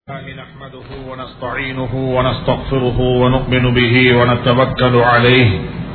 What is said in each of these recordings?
الله نحمده ونستعينه ونستغفره ونؤمن به ونتوكل عليه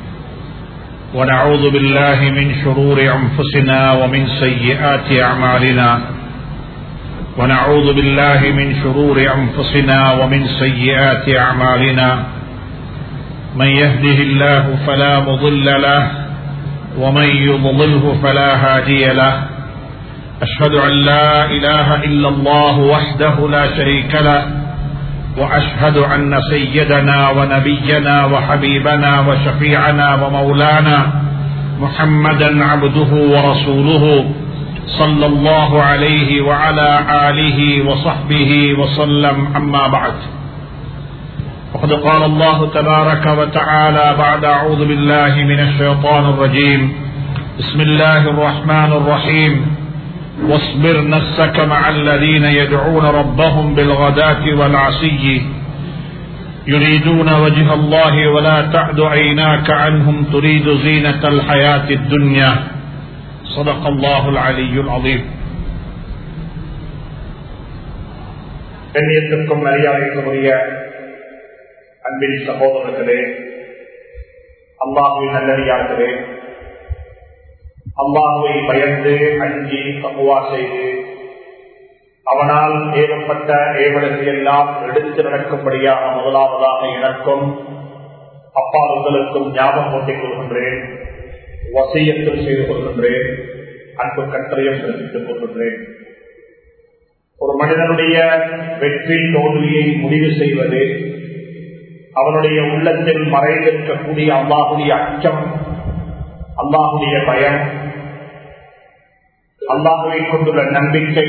ونعوذ بالله من شرور أنفسنا ومن سيئات أعمالنا ونعوذ بالله من شرور أنفسنا ومن سيئات أعمالنا من يهده الله فلا مضل له ومن يضلله فلا هادي له أشهد أن لا إله إلا الله وحده لا شريك له وأشهد أن سيدنا ونبينا وحبيبنا وشفيعنا ومولانا محمدا عبده ورسوله صلى الله عليه وعلى آله وصحبه وسلم أما بعد وقد قال الله تبارك وتعالى بعد أعوذ بالله من الشيطان الرجيم بسم الله الرحمن الرحيم واصبر نفسك مع الذين يدعون ربهم بالغداة والعشي يريدون وجه الله ولا تعد عيناك عنهم تريد زينة الحياة الدنيا صدق الله العلي العظيم கண்ணியத்திற்கும் மரியாதைக்குரிய அன்பின் சகோதரர்களே அல்லாஹுவின் நல்லடியார்களே அல்லாஹுவை பயந்து அஞ்சி தப்புவா செய்து அவனால் ஏவப்பட்ட ஏவலுக்கு எல்லாம் எடுத்து நடக்கும்படியாக முதலாவதாக எனக்கும் அப்பாவுகளுக்கும் ஞாபகம் ஊட்டிக் கொள்கின்றேன் வசியத்தில் செய்து கொள்கின்றேன் அன்பு கட்டளையும் தெரிவித்துக் கொள்கின்றேன் ஒரு மனிதனுடைய வெற்றி தோல்வியை முடிவு செய்வது அவனுடைய உள்ளத்தில் மறைந்திருக்கக்கூடிய அல்லாஹுடைய அச்சம் அல்லாஹுடைய பயம் அல்லாஹுவை கொண்டுள்ள நம்பிக்கை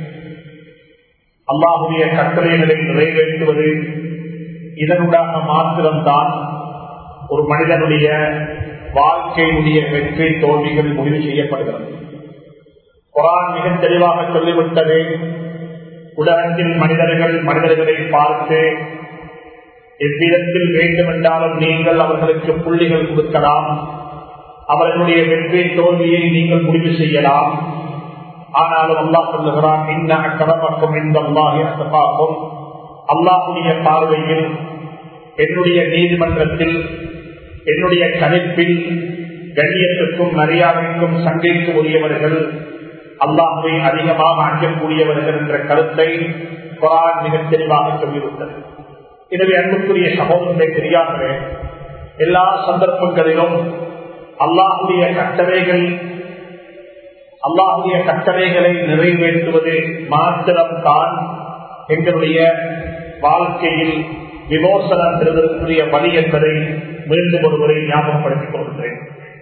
அல்லாஹுடைய கட்டளைகளை நிறைவேற்றுவது இதனூடாக மாத்திரம்தான் ஒரு மனிதனுடைய வாழ்க்கையினுடைய வெற்றி தோல்விகள் முடிவு செய்யப்படுகிறது குரான் மிக தெளிவாக சொல்லிவிட்டது உலகத்தில் மனிதர்கள் மனிதர்களை பார்த்து எவ்விதத்தில் வேண்டுமென்றாலும் நீங்கள் அவர்களுக்கு புள்ளிகள் கொடுக்கலாம் அவர்களுடைய வெற்றி தோல்வியை நீங்கள் முடிவு செய்யலாம் ஆனாலும் அல்லா சொல்லுகிறான் இன்ன அக்கரமக்கும் இந்த அல்லாஹி அசபாக்கும் அல்லாஹுடைய பார்வையில் என்னுடைய நீதிமன்றத்தில் என்னுடைய கணிப்பில் கண்ணியத்துக்கும் மரியாதைக்கும் சங்கைக்கு உரியவர்கள் அல்லாஹுவை அதிகமாக அஞ்சக்கூடியவர்கள் என்ற கருத்தை குரான் மிக தெளிவாக சொல்லிவிட்டது எனவே அன்புக்குரிய சகோதரத்தை தெரியாமலே எல்லா சந்தர்ப்பங்களிலும் அல்லாஹுடைய கட்டளைகள் அல்லாஹுடைய கட்டளைகளை நிறைவேற்றுவது மாத்திரம்தான் எங்களுடைய வாழ்க்கையில் விமோசனம் பெறுவதற்குரிய வழி என்பதை மீண்டும் ஒருவரை ஞாபகப்படுத்திக் கொள்கிறேன்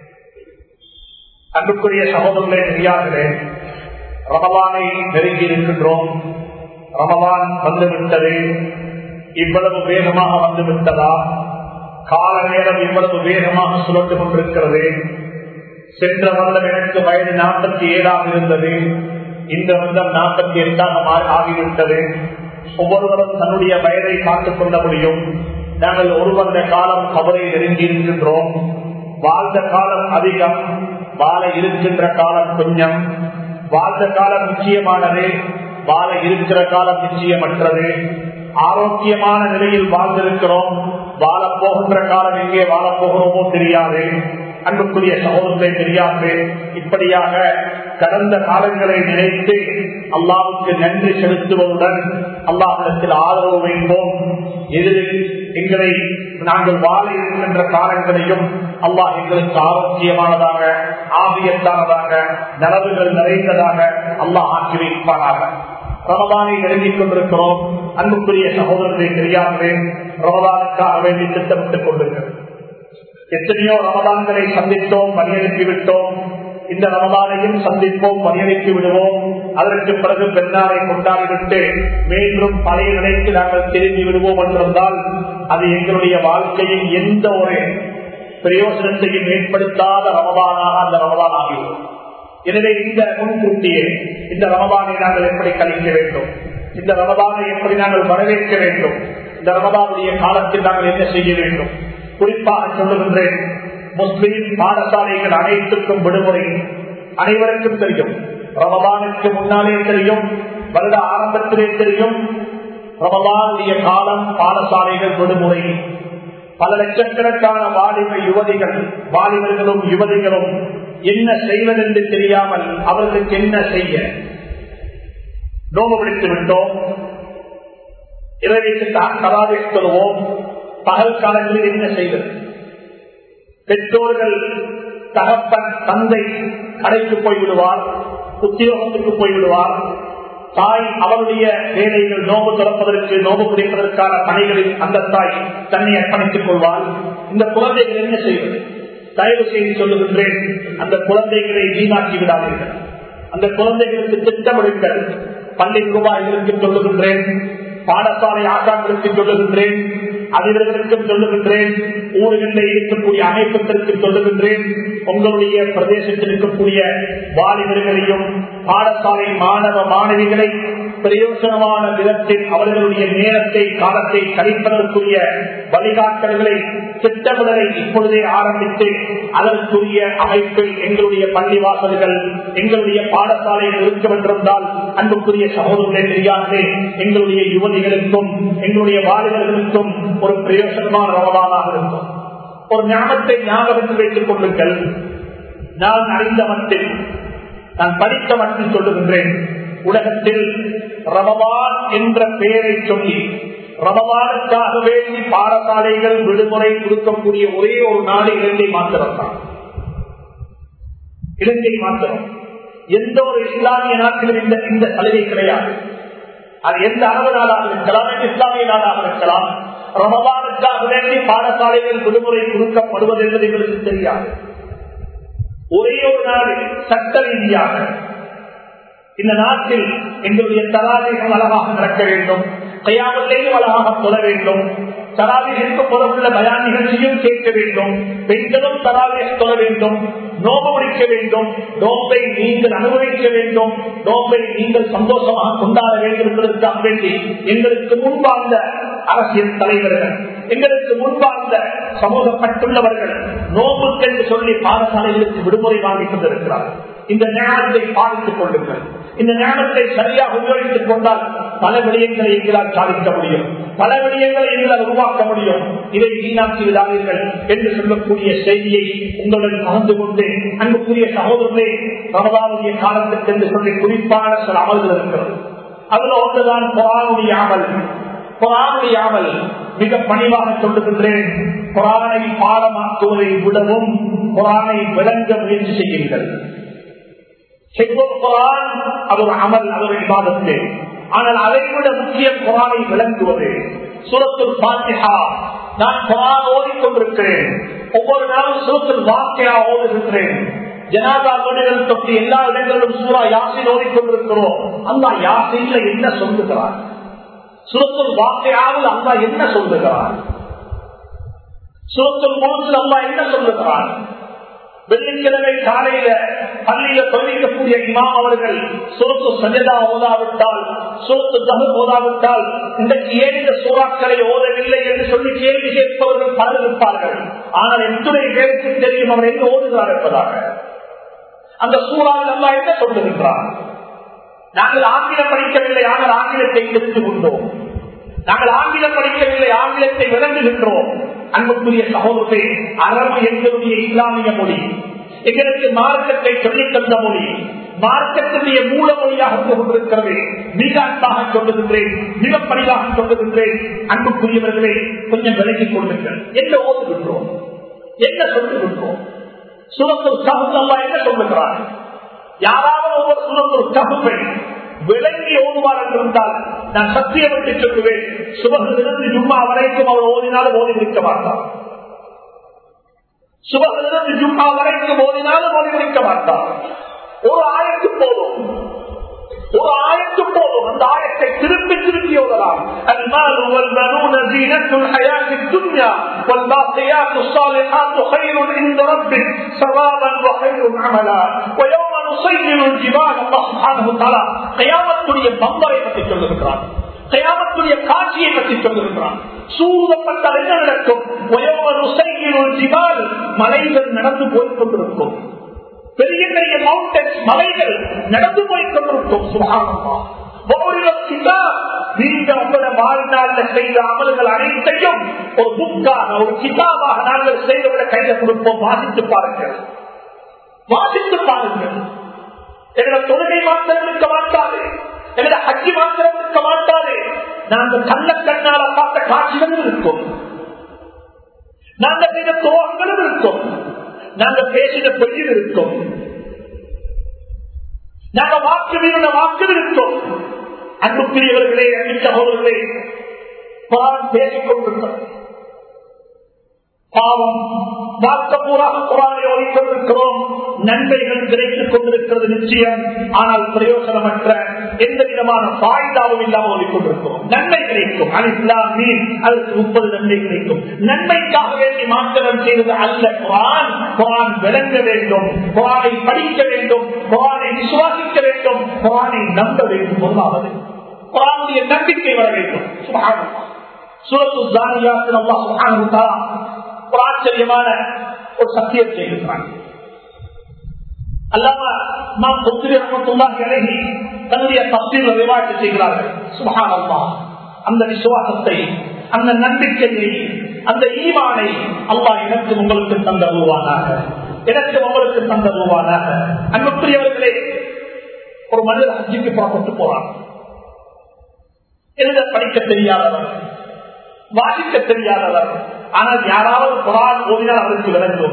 அன்புக்குரிய சகோதரர்களே தெரியாதே ரமவானை நெருங்கி இருக்கின்றோம் ரமவான் வந்துவிட்டது இவ்வளவு வேகமாக வந்துவிட்டதா கால நேரம் இவ்வளவு வேகமாக சுழந்து கொண்டிருக்கிறது சென்ற வருடம் எனக்கு வயது நாற்பத்தி ஏழாக இருந்தது இந்த வருடம் நாற்பத்தி எட்டாக ஆகிவிட்டது ஒவ்வொருவரும் தன்னுடைய வயதை காத்துக் கொள்ள முடியும் நாங்கள் ஒரு வருட காலம் கவலை நெருங்கி இருக்கின்றோம் வாழ்ந்த காலம் அதிகம் வாழ இருக்கின்ற காலம் கொஞ்சம் வாழ்ந்த காலம் நிச்சயமானது வாழ இருக்கிற காலம் நிச்சயமற்றது ஆரோக்கியமான நிலையில் வாழ்ந்திருக்கிறோம் வாழப் போகின்ற காலம் எங்கே வாழப் போகிறோமோ தெரியாது அன்புக்குரிய சகோதரத்தை தெரியாது இப்படியாக கடந்த காலங்களை நினைத்து அல்லாவுக்கு நன்றி செலுத்துவதுடன் அல்லாஹிடத்தில் ஆதரவு வைப்போம் எதிரில் எங்களை நாங்கள் வாழ இருக்கின்ற காலங்களையும் அல்லாஹ் எங்களுக்கு ஆரோக்கியமானதாக ஆபியத்தானதாக நலவுகள் நிறைந்ததாக அல்லாஹ் ஆக்கி வைப்பானாக ரமதானை நெருங்கிக் கொண்டிருக்கிறோம் அன்புக்குரிய சகோதரத்தை தெரியாமலே ரமதானுக்காக வேண்டி திட்டமிட்டுக் கொண்டிருக்கிறது எத்தனையோ ரமதான்களை சந்தித்தோம் பணியனுப்பி விட்டோம் இந்த ரமதானையும் சந்திப்போம் பணியனுப்பி விடுவோம் அதற்கு பிறகு பெண்ணாரை கொண்டாடிவிட்டு மீண்டும் பழைய நிலைக்கு நாங்கள் திரும்பி விடுவோம் என்றிருந்தால் அது எங்களுடைய வாழ்க்கையில் எந்த ஒரு பிரயோஜனத்தையும் ஏற்படுத்தாத ரமதானாக அந்த ரமதான் ஆகிவிடும் எனவே இந்த முன்கூட்டியே இந்த ரமதானை நாங்கள் எப்படி கழிக்க வேண்டும் இந்த ரமதானை எப்படி நாங்கள் வரவேற்க வேண்டும் இந்த ரமதானுடைய காலத்தில் நாங்கள் என்ன செய்ய வேண்டும் குறிப்பாக சொல்லுகின்றேன் முஸ்லிம் பாடசாலைகள் அனைத்துக்கும் விடுமுறை அனைவருக்கும் தெரியும் ரமதானுக்கு முன்னாலே தெரியும் வருட ஆரம்பத்திலே தெரியும் ரமலானுடைய காலம் பாடசாலைகள் விடுமுறை பல லட்சக்கணக்கான வாலிப யுவதிகள் வாலிபர்களும் யுவதிகளும் என்ன செய்வதென்று தெரியாமல் அவர்களுக்கு என்ன செய்ய நோம்பு பிடித்து விட்டோம் இரவிற்கு கராவை சொல்லுவோம் பகல் காலங்களில் என்ன செய்வது பெற்றோர்கள் தகப்பன் தந்தை கடைக்கு போய்விடுவார் உத்தியோகத்துக்கு போய்விடுவார் தாய் அவருடைய வேலைகள் நோம்பு திறப்பதற்கு நோம்பு பிடிப்பதற்கான பணிகளில் அந்த தாய் தன்னை அர்ப்பணித்துக் கொள்வார் இந்த குழந்தைகள் என்ன செய்வது தயவு செய்து சொல்லுகின்றேன் அந்த குழந்தைகளை வீணாக்கி விடாதீர்கள் அந்த குழந்தைகளுக்கு திட்டமிடுங்கள் பள்ளி ரூபாய்களுக்கு சொல்லுகின்றேன் பாடசாலை ஆசான்களுக்கு சொல்லுகின்றேன் அதிபர்களுக்கும் சொல்லுகின்றேன் ஊர்களில் இருக்கக்கூடிய அமைப்பதற்கு சொல்லுகின்றேன் உங்களுடைய பிரதேசத்தில் இருக்கக்கூடிய வாலிபர்களையும் பாடசாலை மாணவ மாணவிகளை பிரயோசனமான விதத்தில் அவர்களுடைய நேரத்தை காலத்தை கழிப்பதற்குரிய வழிகாட்டல்களை திட்டமிடலை இப்பொழுதே ஆரம்பித்து அதற்குரிய அமைப்பில் எங்களுடைய பள்ளிவாசல்கள் எங்களுடைய பாடசாலையில் இருக்க வென்றிருந்தால் அன்புக்குரிய சகோதரர்களே தெரியாது எங்களுடைய யுவதிகளுக்கும் எங்களுடைய வாலிபர்களுக்கும் ஒரு பிரயோசனமான ரவதானாக இருக்கும் ஒரு ஞானத்தை ஞாபகத்தில் வைத்துக் கொள்ளுங்கள் நான் அறிந்த மட்டில் நான் படித்த மட்டில் சொல்லுகின்றேன் உலகத்தில் ரமவான் என்ற பெயரை சொல்லி ரமவானுக்காக வேண்டி பாடசாலைகள் விடுமுறை கொடுக்கக்கூடிய ஒரே ஒரு நாடு இலங்கை மாத்திரம் தான் இலங்கை மாத்திரம் எந்த ஒரு இஸ்லாமிய நாட்டிலும் இந்த இந்த சலுகை கிடையாது அது எந்த அரபு நாடாக இருக்கலாம் இஸ்லாமிய நாடாக இருக்கலாம் ரமவானுக்காக வேண்டி பாடசாலைகள் விடுமுறை கொடுக்கப்படுவது என்பது எங்களுக்கு தெரியாது ஒரே ஒரு நாடு சட்ட ரீதியாக இந்த நாட்டில் எங்களுடைய தராவிகள் அழகாக நடக்க வேண்டும் கையாமலேயும் அழகாக தொட வேண்டும் தராவிகளுக்கு புறமுள்ள பயான் நிகழ்ச்சியும் கேட்க வேண்டும் பெண்களும் தராவியை தொட வேண்டும் நோம்பு முடிக்க வேண்டும் நோம்பை நீங்கள் அனுபவிக்க வேண்டும் நோம்பை நீங்கள் சந்தோஷமாக கொண்டாட வேண்டும் என்பதற்காக வேண்டி எங்களுக்கு முன்பார்ந்த அரசியல் தலைவர்கள் எங்களுக்கு முன்பார்ந்த சமூகப்பட்டுள்ளவர்கள் நோம்புக்கென்று சொல்லி பாடசாலைகளுக்கு விடுமுறை வாங்கிக் கொண்டிருக்கிறார்கள் இந்த ஞானத்தை பாதித்துக் கொள்ளுங்கள் இந்த ஞானத்தை சரியாக உபயோகித்துக் கொண்டால் பல விடயங்களை எங்களால் சாதிக்க முடியும் பல விடயங்களை எங்களால் உருவாக்க முடியும் இதை வீணாக்கி விடாதீர்கள் என்று சொல்லக்கூடிய செய்தியை உங்களுடன் கலந்து கொண்டு அன்புக்குரிய சகோதரர்களே ரமதானுடைய காலத்துக்கு என்று சொல்லி குறிப்பான சில அமல்கள் இருக்கிறது அதுல ஒன்றுதான் பொறானுடைய அமல் பொறானுடைய அமல் மிக பணிவாக சொல்லுகின்றேன் குரானை பாடமாக்குவதை விடவும் குரானை விளங்க முயற்சி செய்யுங்கள் குரான் அது ஒரு அமல் அது ஒரு விவாதத்து ஆனால் அதை விட முக்கிய குரானை விளங்குவது சுரத்தில் பாத்தியா நான் குரான் ஓடிக்கொண்டிருக்கிறேன் ஒவ்வொரு நாளும் சுரத்தில் வாக்கியா ஓடுகின்றேன் ஜனாதா வீடுகள் தொட்டு எல்லா இடங்களிலும் சூறா யாசின் ஓடிக்கொண்டிருக்கிறோம் அந்த யாசின்ல என்ன சொல்லுகிறார் சுரத்தில் வாக்கையாவில் அல்லா என்ன சொல்லுகிறார் சுரத்தில் முழுத்தில் அல்லா என்ன சொல்லுகிறார் வெள்ளிக்கிழமை காலையில பள்ளியில தொழிலிக்கக்கூடிய இமாம் அவர்கள் சுரத்து சஜதா ஓதாவிட்டால் சுரத்து தகு ஓதாவிட்டால் இன்றைக்கு ஏன் இந்த சூறாக்களை ஓதவில்லை என்று சொல்லி கேள்வி கேட்பவர்கள் பலர் இருப்பார்கள் ஆனால் எத்துணை பேருக்கு தெரியும் அவர் எங்க ஓதுகிறார் என்பதாக அந்த சூறாவில் அல்லா என்ன சொல்லுகின்றார் நாங்கள் ஆங்கிலம் படிக்கவில்லை ஆனால் ஆங்கிலத்தை தெரிந்து கொண்டோம் நாங்கள் ஆங்கிலம் படிக்கவில்லை ஆங்கிலத்தை விளங்குகின்றோம் அன்புக்குரிய சகோதரத்தை அரபு எங்களுடைய இஸ்லாமிய மொழி எங்களுக்கு மார்க்கத்தை சொல்லித் தந்த மொழி மார்க்கத்தினுடைய மூல மொழியாக கொண்டிருக்கிறது மிக அன்பாக சொல்லுகின்றேன் மிக பணிவாக சொல்லுகின்றேன் அன்புக்குரியவர்களை கொஞ்சம் விலகிக் கொள்ளுங்கள் என்ன ஓதுகின்றோம் என்ன சொல்லுகின்றோம் சுரத்தில் சகுந்தல்லா என்ன சொல்லுகிறார் யாராவது ஒவ்வொரு சுரத்தில் சகுப்பை விளங்கி ஓதுவார் என்றிருந்தால் நான் சத்தியப்பட்டு சொல்லுவேன் சுபகிலிருந்து ஜும்மா வரைக்கும் அவர் ஓதினாலும் ஓதி முடிக்க மாட்டார் சுபகிலிருந்து ஜும்மா வரைக்கும் ஓதினாலும் ஓதி முடிக்க மாட்டார் ஒரு ஆயத்து போதும் ஒரு ஆயத்து போதும் அந்த ஆயத்தை திருப்பி திருப்பி ஓதலாம் المال والبنون زينة الحياة الدنيا والباقيات الصالحات خير عند ربك ثوابا وخير عملا ويوم نصير الجبال الله سبحانه وتعالى قيامத்துடைய பம்பரை பற்றி சொல்லுகிறார் கயாமத்துடைய காட்சியை பற்றி சொல்லுகின்றான் சூழப்பட்டால் என்ன நடக்கும் ஜிபால் மலைகள் நடந்து போய் கொண்டிருக்கும் பெரிய பெரிய மவுண்டன்ஸ் மலைகள் நடந்து போய் கொண்டிருக்கும் சுகானமா நீங்க உங்களோட வாழ்நாள்ல செய்த அமல்கள் அனைத்தையும் ஒரு புக்காக ஒரு கிதாபாக நாங்கள் செய்தவிட கையில கொடுப்போம் வாசித்து பாருங்கள் வாசித்து பாருங்கள் என்னோட தொழுகை மாத்திரம் இருக்க மாட்டாது என்னோட ஹஜ்ஜி மாத்திரம் இருக்க மாட்டாது நாங்கள் கண்ண கண்ணால பார்த்த காட்சிகளும் இருக்கும் நாங்கள் செய்த துரோகங்களும் இருக்கும் நாங்கள் பேசின பொய்யில் இருக்கும் நாங்கள் வாக்கு வீரன வாக்கு இருக்கும் அன்புக்குரியவர்களே அன்பு சகோதரர்களே குரான் பேசிக் கொண்டிருக்கிறோம் பாவம் வாக்கபூராக குரானை ஓடிக்கொண்டிருக்கிறோம் நன்மைகள் கிடைத்துக் கொண்டிருக்கிறது நிச்சயம் ஆனால் பிரயோசனமற்ற எந்த விதமான பாய்தாவும் இல்லாமல் ஓடிக்கொண்டிருக்கிறோம் நன்மை கிடைக்கும் அலிஸ்லாம் மீன் அதற்கு முப்பது நன்மை கிடைக்கும் நன்மைக்காக வேண்டி மாற்றம் செய்வது அல்ல குரான் குரான் விளங்க வேண்டும் குரானை படிக்க வேண்டும் குரானை விசுவாசிக்க வேண்டும் குரானை நம்ப வேண்டும் முதலாவது குரானுடைய நம்பிக்கை வர வேண்டும் சுரத்து ஜானியாத்தின் அல்லா சுகானுதா ஒரு ஆச்சரியமான ஒரு சத்தியம் செய்திருக்கிறாங்க அல்லாம நாம் தொத்திரி ரமத்துல்லா இறங்கி தன்னுடைய தப்தீர் விவாட்டு செய்கிறார்கள் சுகான் அல்லா அந்த விசுவாசத்தை அந்த நம்பிக்கையை அந்த ஈமானை அல்லா எனக்கு உங்களுக்கு தந்தருவானாக எனக்கு உங்களுக்கு தந்தருவானாக அன்புக்குரியவர்களே ஒரு மனிதர் ஹஜ்ஜிக்கு புறப்பட்டு போறார் எழுத படிக்க தெரியாதவர் வாசிக்க தெரியாதவர் ஆனால் யாராவது குரான் ஓதினால் அவருக்கு விளங்கும்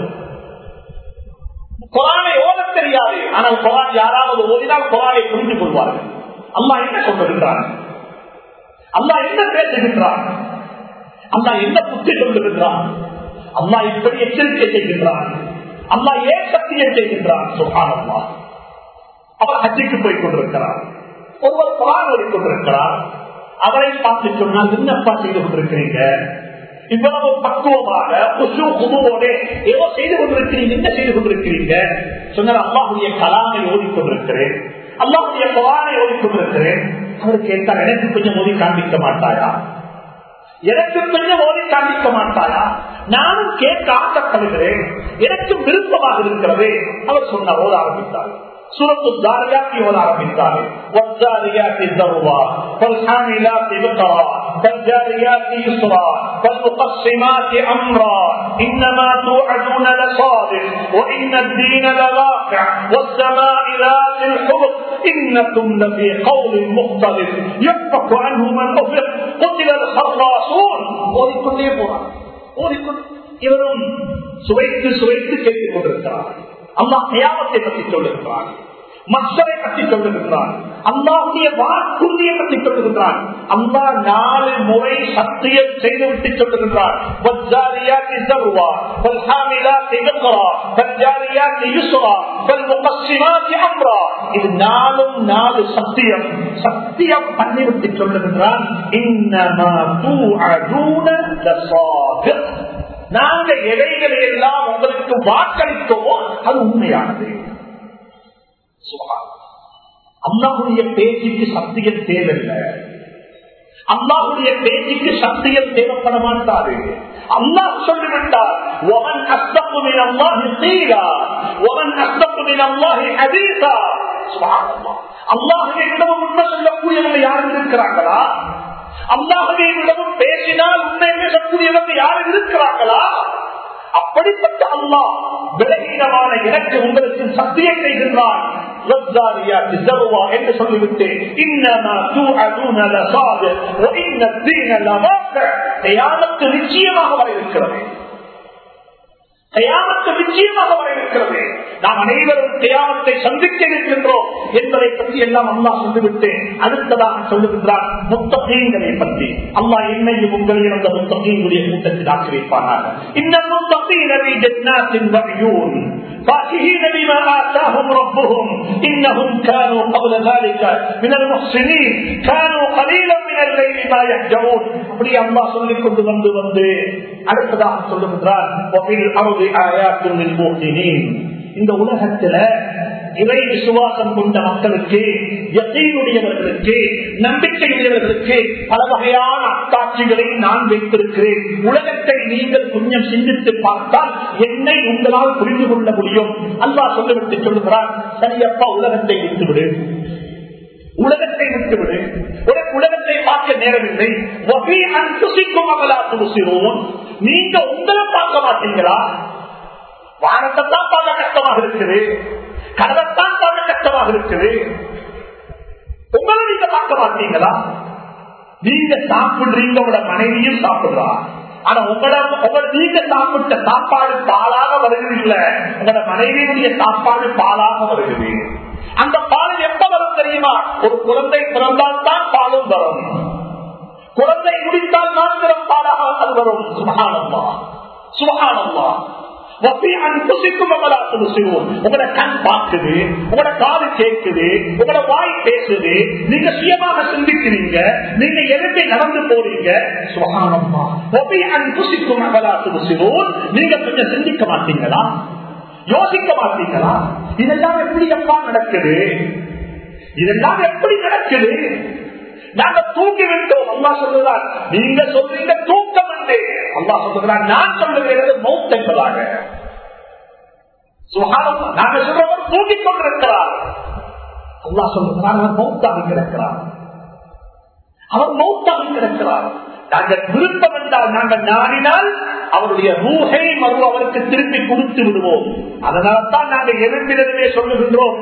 குரானை ஓத தெரியாது ஆனால் குரான் யாராவது ஓதினால் குரானை புரிந்து கொள்வார்கள் அம்மா என்ன சொல்லுகின்றார் அம்மா என்ன பேசுகின்றார் அம்மா என்ன புத்தி சொல்லுகின்றார் அம்மா இப்படி எச்சரிக்கை செய்கின்றார் அம்மா ஏன் சத்தியம் செய்கின்றார் சுகான் அம்மா அவர் ஹஜ்ஜிக்கு போய் கொண்டிருக்கிறார் ஒருவர் குரான் ஓடிக்கொண்டிருக்கிறார் அவரை பார்த்து சொன்னால் என்னப்பா செய்து கொண்டிருக்கிறீங்க இவ்வளவு பக்குவமாக குசு குமுவோட ஏதோ செய்து கொண்டிருக்கிறீங்க என்ன செய்து கொண்டிருக்கிறீங்க சொன்னால் அல்லாஹுடைய கலாமை ஓடிக்கொண்டிருக்கிறேன் அல்லாஹுடைய குரானை ஓடிக்கொண்டிருக்கிறேன் அவர் கேட்டார் எனக்கு கொஞ்சம் ஓதி காண்பிக்க மாட்டாயா எனக்கு கொஞ்சம் ஓதி காண்பிக்க மாட்டாயா நானும் கேட்க ஆசைப்படுகிறேன் எனக்கு விருப்பமாக இருக்கிறது அவர் சொன்ன ஓத ஆரம்பித்தார் سورة الزاريات ولا عربيتان والزاريات ذروا فالحاملات بقرا فالجاريات يسرا فالمقسمات امرا انما توعدون لصادق وان الدين لواقع والسماء ذات الحبق انكم لفي قول مختلف يفك عنه من افق قتل الخراصون ولكل يبرا ولكل இவரும் சுவைத்து சுவைத்து கேட்டுக் கொண்டிருக்கிறார் அம்மா கயாமத்தை பற்றி சொல்லுகிறான் மக்களை பற்றி சொல்லுகின்றான் அல்லாவுடைய வாக்குறுதியை பற்றி சொல்லுகின்றான் அம்மா நாலு முறை சத்தியம் செய்துவிட்டு சொல்லுகின்றான் இது நாளும் நாலு சத்தியம் சத்தியம் பண்ணிவிட்டு சொல்லுகின்றான் நாங்க எவைகளை எல்லாம் உங்களுக்கு வாக்களித்தோமோ அது உண்மையானது அல்லாஹுடைய பேச்சுக்கு சத்தியம் தேவையில்லை அல்லாஹுடைய பேச்சுக்கு சத்தியம் தேவைப்பட மாட்டாரு அல்லாஹ் சொல்லிவிட்டார் ஒவன் அஸ்தப்புமின் அல்லாஹி சீரா ஒவன் அஸ்தப்புமின் அல்லாஹி அதீசா அல்லாஹுடைய இடமும் உண்மை சொல்லக்கூடியவங்க யாரும் இருக்கிறாங்களா அல்லாஹுடைய இடமும் பேசினால் உண்மை பேசக்கூடியவங்க யாரும் இருக்கிறாங்களா அப்படிப்பட்ட அல்லாஹ் விலகீனமான எனக்கு உங்களுக்கு சத்தியம் செய்கின்றான் என்று சொல்லிவிட்டு நிச்சயமாக வர இருக்கிறது கயாமத்து நிச்சயமாக வர இருக்கிறது நாம் அனைவரும் கயாமத்தை சந்திக்க இருக்கின்றோம் என்பதை பற்றி எல்லாம் அம்மா சொல்லிவிட்டு அடுத்ததாக சொல்லுகின்றார் முத்தகீன்களை பற்றி அம்மா என்னையும் உங்களையும் அந்த முத்தகீன்களுடைய கூட்டத்தில் ஆக்கி வைப்பானாக இந்த முத்தகீனவை ஜன்னாத்தின் வகையூன் فاكهين بما آتاهم ربهم إنهم كانوا قبل ذلك من المحسنين كانوا قليلا من الليل ما يهجعون அப்படி அல்லாஹ் சொல்லிக் கொண்டு வந்து வந்து அடுத்ததாக சொல்லுகின்றார் இந்த உலகத்துல இறை விசுவாசம் கொண்ட மக்களுக்கு எத்தையுடையவர்களுக்கு நம்பிக்கையுடையவர்களுக்கு பல வகையான அத்தாட்சிகளை நான் வைத்திருக்கிறேன் உலகத்தை நீங்கள் கொஞ்சம் சிந்தித்து பார்த்தால் என்னை உங்களால் புரிந்து கொள்ள முடியும் அல்லா சொல்லிவிட்டு சொல்லுகிறார் சரியப்பா உலகத்தை விட்டுவிடு உலகத்தை விட்டுவிடு உனக்கு உலகத்தை பார்க்க நேரமில்லை வகை அன்புசிக்கும் அகலா துடுசிரோன் நீங்க உங்களை பார்க்க மாட்டீங்களா வானத்தை தான் பார்க்க கஷ்டமாக இருக்குது கடலைத்தான் பார்க்க கஷ்டமாக இருக்குது உங்களை நீங்க பார்க்க மாட்டீங்களா நீங்க சாப்பிடுறீங்க உங்களோட மனைவியும் சாப்பிடுறா ஆனா உங்களோட உங்களோட நீங்க சாப்பிட்ட சாப்பாடு பாலாக வருகிறது இல்ல உங்களோட மனைவியுடைய சாப்பாடு பாலாக வருகிறது அந்த பால் எப்ப வரும் தெரியுமா ஒரு குழந்தை பிறந்தால் தான் பாலும் வரும் குழந்தை குடித்தால் மாத்திரம் பாலாக அது வரும் சுகானம்மா சுகானம்மா உங்களோட கண் பார்க்குது உங்களோட காது கேட்குது உங்களோட வாய் பேசுது நீங்க சுயமாக சிந்திக்கிறீங்க நீங்க எழுப்பி நடந்து போறீங்க சுகானம்மா புசிக்கும் நீங்க கொஞ்சம் சிந்திக்க மாட்டீங்களா யோசிக்க மாட்டீங்களா இதெல்லாம் எப்படி எப்பா நடக்குது இதெல்லாம் எப்படி நடக்குது நாங்க தூங்கி விட்டோம் அம்மா சொல்லுறார் நீங்க சொல்றீங்க தூக்கம் என்று அம்மா சொல்லுகிறார் நான் சொல்லுகிறது மௌத் என்பதாக சுகாரம் நாங்க சொல்றவர் தூங்கிக் கொண்டிருக்கிறார் அல்லா சொல்லுகிறார் அவர் மௌத்தாக கிடக்கிறார் அவர் மௌத்தாக கிடக்கிறார் நாங்கள் விருப்பம் என்றால் நாங்கள் நாடினால் அவருடைய ரூஹை மறு அவருக்கு திருப்பி கொடுத்து விடுவோம் அதனால் தான் நாங்கள் எழுப்பினருமே சொல்லுகின்றோம்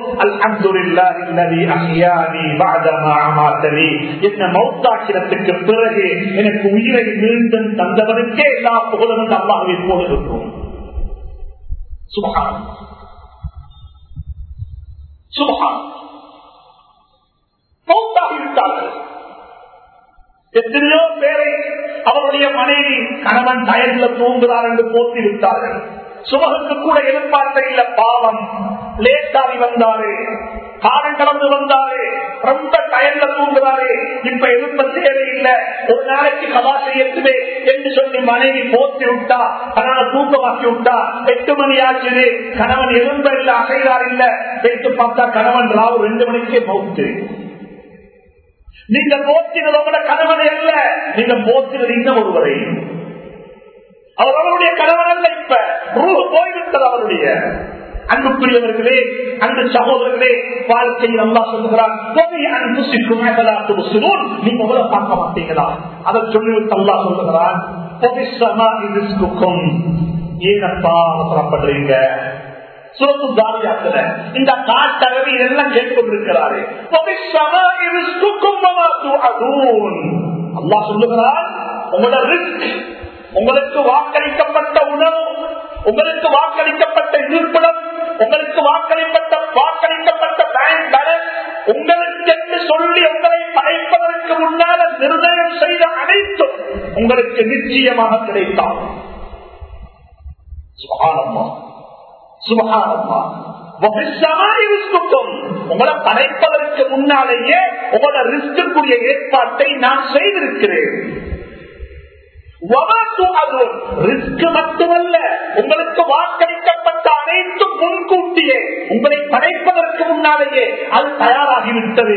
என்ன மௌத்தாக்கிரத்துக்கு பிறகு எனக்கு உயிரை மீண்டும் தந்தவனுக்கே எல்லா புகழும் அல்லாஹை போடுகின்றோம் சுபகான் சுபகான் மௌத்தாகிவிட்டார்கள் எத்தனையோ பேரை அவருடைய மனைவி கணவன் டயர்ல தூங்குகிறார் என்று போட்டி விட்டார்கள் சுமகுக்கு கூட எதிர்பார்த்த இல்ல பாவம் லேட்டாவி வந்தாரு காலம் கடந்து வந்தாரு ரொம்ப டயர்ல தூங்குறாரு இப்ப எழுப்ப தேவை இல்ல ஒரு நாளைக்கு கதா செய்யட்டுமே என்று சொல்லி மனைவி போத்தி விட்டா கணவனை தூக்கமாக்கி விட்டா எட்டு மணி ஆச்சு கணவன் எலும்ப இல்ல அசைகிறார் இல்ல வைத்து பார்த்தா கணவன் ராவு ரெண்டு மணிக்கே மவுத்து நீங்க போத்தினதோட கணவன் அல்ல நீங்க போத்தினது இன்னும் ஒருவரை அவர் அவருடைய கணவன் அல்ல இப்ப ரூ போய்விட்டது அவருடைய அன்புக்குரியவர்களே அன்பு சகோதரர்களே வாழ்க்கையில் அல்லா சொல்லுகிறார் நீங்க உங்களை பார்க்க மாட்டீங்களா அதை சொல்லிவிட்டு அல்லா சொல்லுகிறார் ஏனப்பா அவசரப்படுறீங்க சுரத்து தாரியாத்துல இந்த காட்டரவி எல்லாம் கேட்டுக்கொண்டிருக்கிறாரு அல்லா சொல்லுகிறார் உங்களோட ரிஸ்க் உங்களுக்கு வாக்களிக்கப்பட்ட உணவு உங்களுக்கு வாக்களிக்கப்பட்ட இருப்பிடம் உங்களுக்கு வாக்களிப்பட்ட வாக்களிக்கப்பட்ட பேங்க் பேலன்ஸ் உங்களுக்கு என்று சொல்லி உங்களை படைப்பதற்கு முன்னால நிர்ணயம் செய்த அனைத்தும் உங்களுக்கு நிச்சயமாக கிடைத்தால் சுகானம்மா சுபகானம்மா உங்களை படைப்பதற்கு முன்னாலேயே உங்களோட ரிஸ்க்குரிய ஏற்பாட்டை நான் செய்திருக்கிறேன் ரிஸ்க் மட்டுமல்ல உங்களுக்கு வாக்களிக்கப்பட்ட அனைத்தும் முன்கூட்டியே உங்களை படைப்பதற்கு முன்னாலேயே அது தயாராகிவிட்டது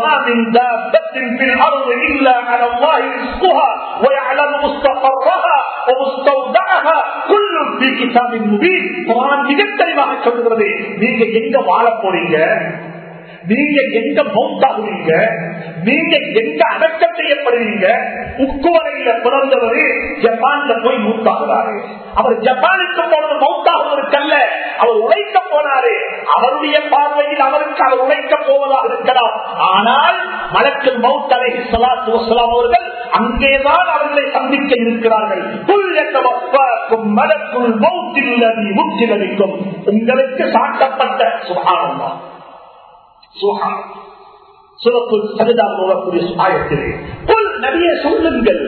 மிக தெளிவாக சொல்லுகிறது நீங்க எங்க வாழ போறீங்க நீங்க எங்க மௌத்தாகுவீங்க நீங்க எங்க அடக்கம் செய்யப்படுவீங்க உக்குவரையில பிறந்தவர் ஜப்பான்ல போய் மூத்தாகிறாரு அவர் ஜப்பானுக்கு போனது மௌத்தாகுவதற்கல்ல அவர் உழைக்க போனாரு அவருடைய பார்வையில் அவருக்கு அவர் உழைக்க போவதாக இருக்கலாம் ஆனால் மலக்கில் மௌத்தலை சலாத்து வசலாம் அவர்கள் அங்கேதான் அவர்களை சந்திக்க இருக்கிறார்கள் மலக்குள் மௌத்தில் முற்றிலளிக்கும் உங்களுக்கு சாட்டப்பட்ட சுகாரம்தான் சொல்லுங்கள்